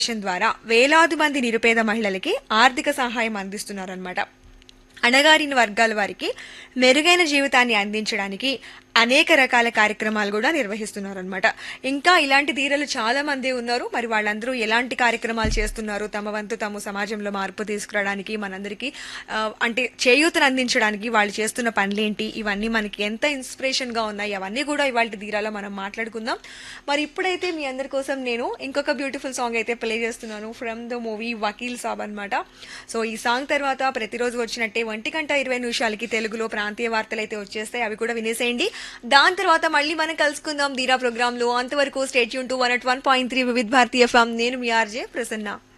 foundation ద్వారా వేలాది మంది నిరుపేద మహిళలకి ఆర్థిక సహాయం అందిస్తున్నారన్నమాట అణగారిన వర్గాల వారికి మెరుగైన జీవితాన్ని అందించడానికి అనేక రకాల కార్యక్రమాలు కూడా నిర్వహిస్తున్నారనమాట ఇంకా ఇలాంటి ధీరలు చాలా మంది ఉన్నారు మరి వాళ్ళందరూ ఎలాంటి కార్యక్రమాలు చేస్తున్నారు తమ వంతు తాము సమాజంలో మార్పు తీసుకురావడానికి మనందరికీ ఆ, అంటే చేయూతను అందించడానికి వాళ్ళు చేస్తున్న పనులేంటి ఇవన్నీ మనకి ఎంత ఇన్స్పిరేషన్ గా ఉన్నాయి అవన్నీ కూడా ఇవాళ ధీరాలో మనం మాట్లాడుకుందాం మరి ఇప్పుడైతే మీ అందరి కోసం నేను ఇంకొక బ్యూటిఫుల్ సాంగ్ అయితే ప్లే చేస్తున్నాను from the movie Vakeel Saab అన్నమాట సో ఈ సాంగ్ తర్వాత ప్రతిరోజు వచ్చినట్టే ఒంటి గంట ఇరవై నిమిషాలకి తెలుగులో ప్రాంతీయ వార్తలు అయితే వచ్చేస్తాయి అవి కూడా వినేసేయండి దాని తర్వాత మళ్ళీ మనం కలుసుకుందాం దీరా ప్రోగ్రామ్ లో అంతవరకు స్టేట్ యూన్ to one at one point three Vividh Bharatiya FM నేను మీ ఆర్జే ప్రసన్న